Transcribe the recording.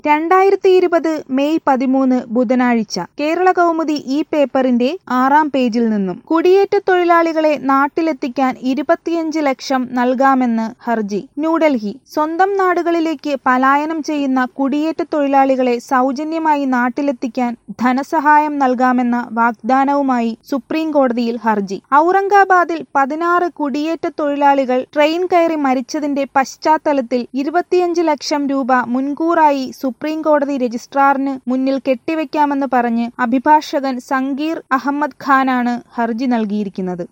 രണ്ടായിരത്തി ഇരുപത് മെയ് പതിമൂന്ന് ബുധനാഴ്ച കേരള കൗമുദി ഈ പേപ്പറിന്റെ ആറാം പേജിൽ നിന്നും കുടിയേറ്റ തൊഴിലാളികളെ നാട്ടിലെത്തിക്കാൻ ഇരുപത്തിയഞ്ച് ലക്ഷം നൽകാമെന്ന് ഹർജി ന്യൂഡൽഹി സ്വന്തം നാടുകളിലേക്ക് പലായനം ചെയ്യുന്ന കുടിയേറ്റ തൊഴിലാളികളെ സൗജന്യമായി നാട്ടിലെത്തിക്കാൻ ധനസഹായം നൽകാമെന്ന വാഗ്ദാനവുമായി സുപ്രീം കോടതിയിൽ ഹർജി ഔറംഗാബാദിൽ പതിനാറ് കുടിയേറ്റ തൊഴിലാളികൾ ട്രെയിൻ കയറി മരിച്ചതിന്റെ പശ്ചാത്തലത്തിൽ ഇരുപത്തിയഞ്ച് ലക്ഷം രൂപ മുൻകൂറായി സുപ്രീം കോടതി രജിസ്ട്രാറിന് മുന്നിൽ കെട്ടിവെക്കാമെന്ന് പറഞ്ഞ് അഭിഭാഷകൻ സങ്കീർ അഹമ്മദ് ഖാനാണ് ഹർജി നൽകിയിരിക്കുന്നത്